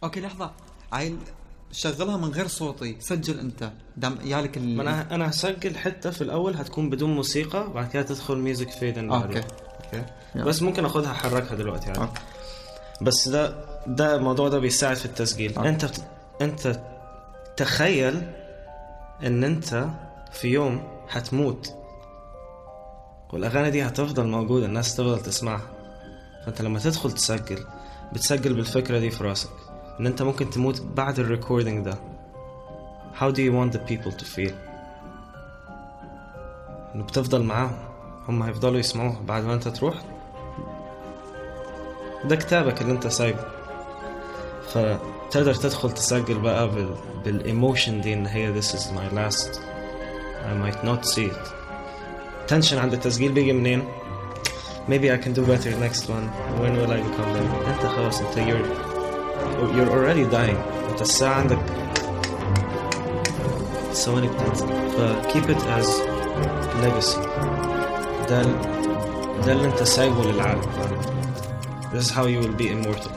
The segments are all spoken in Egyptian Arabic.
اوكي لحظه عيل شغلها من غير صوتي سجل انت دام يالك ال... ما انا انا هسجل حته في الاول هتكون بدون موسيقى وبعد كده تدخل ميوزك فيد ان اوكي اوكي يلا. بس ممكن اخدها احركها دلوقتي عادي اوكي بس ده ده الموضوع ده بيساعد في التسجيل أوكي. انت بت... انت تخيل ان انت في يوم هتموت والاغاني دي هتفضل موجوده الناس تفضل تسمعها فانت لما تدخل تسجل بتسجل بالفكره دي في راسك ان انت ممكن تموت بعد الريكوردينج ده how do you want the people to feel انه بتفضل معاهم هم هيفضلوا يسمعوها بعد ما انت تروح ده كتابك اللي انت سايبه فتقدر تدخل تسجل بقى بال بالايموشن دي ان هي this is my last I might not see it تنشن عند التسجيل بيجي منين maybe I can do better next one when will I become better انت خلاص انت you're you're already dying انت الساعة عندك ثواني بتنزل ف keep it as legacy ده ال- ده اللي انت سايبه للعالم This is how you will be immortal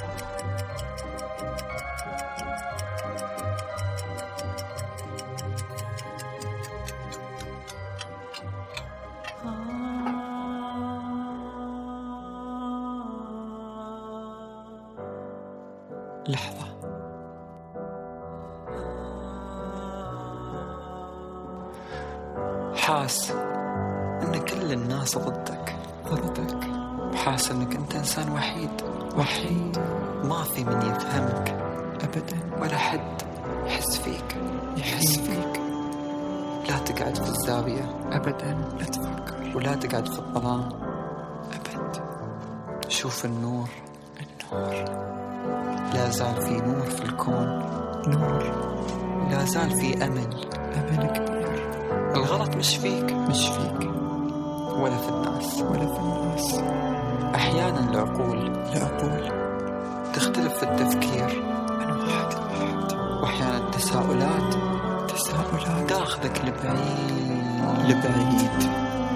لحظه حاس ان كل الناس ضدك ضدك وحاس انك انت انسان وحيد وحيد ما في من يفهمك ابدا ولا حد يحس فيك يحس فيك لا تقعد في الزاوية أبدا لا تفكر ولا تقعد في الظلام أبد شوف النور النور لا زال في نور في الكون نور لا زال في أمل أمل كبير الغلط مش فيك مش فيك ولا في الناس ولا في الناس أحيانا العقول العقول تختلف في التفكير من واحد لواحد وأحيانا التساؤلات تساؤلات تاخذك لبعيد لبعيد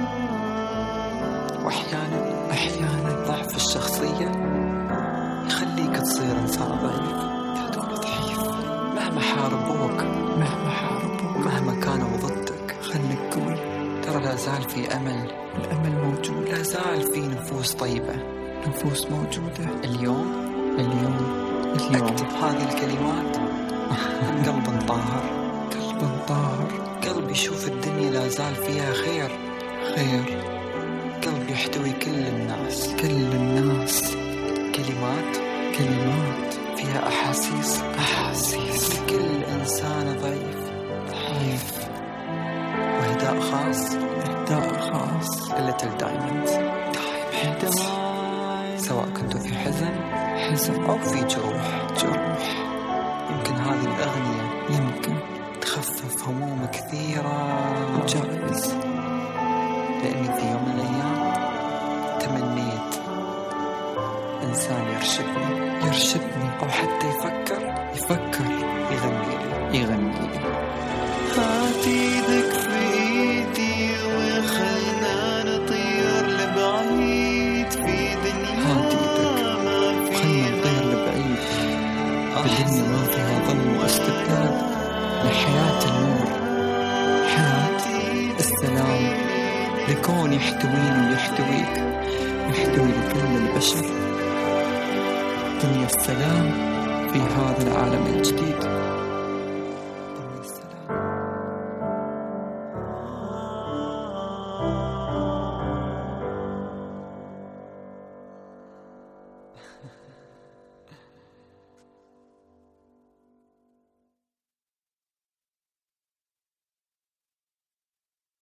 وأحيانا أحيانا ضعف الشخصية يخليك تصير إنسان ضعيف تكون ضعيف مهما حاربوك مهما حاربوك ومهما كانوا ضدك خليك قوي ترى لا زال في أمل الأمل موجود لا زال في نفوس طيبة نفوس موجودة اليوم اليوم اليوم أكتب هذه الكلمات من قلب طاهر قلب طاهر قلب يشوف الدنيا لا زال فيها خير خير قلب يحتوي كل الناس كل الناس كلمات كلمات فيها أحاسيس أحاسيس لكل إنسان ضعيف ضعيف وهداء خاص هداء خاص لليتل دايموند دايموند سواء كنتوا في حزن حزن أو في جروح جروح يمكن هذه الأغنية يمكن تخفف هموم كثيرة جائز لأني في يوم من الأيام تمنيت إنسان يرشدني يرشدني أو حتى يفكر يفكر يغني لي يغني لي هات ايدك في ايدي وخلنا نطير لبعيد في دنيا هات ايدك ما خلنا فيها نطير لبعيد الدنيا ما فيها ظلم واستبداد لحياة النور حياة السلام لكون يحتويني ويحتويك يحتوي لكل البشر دنيا السلام في هذا العالم الجديد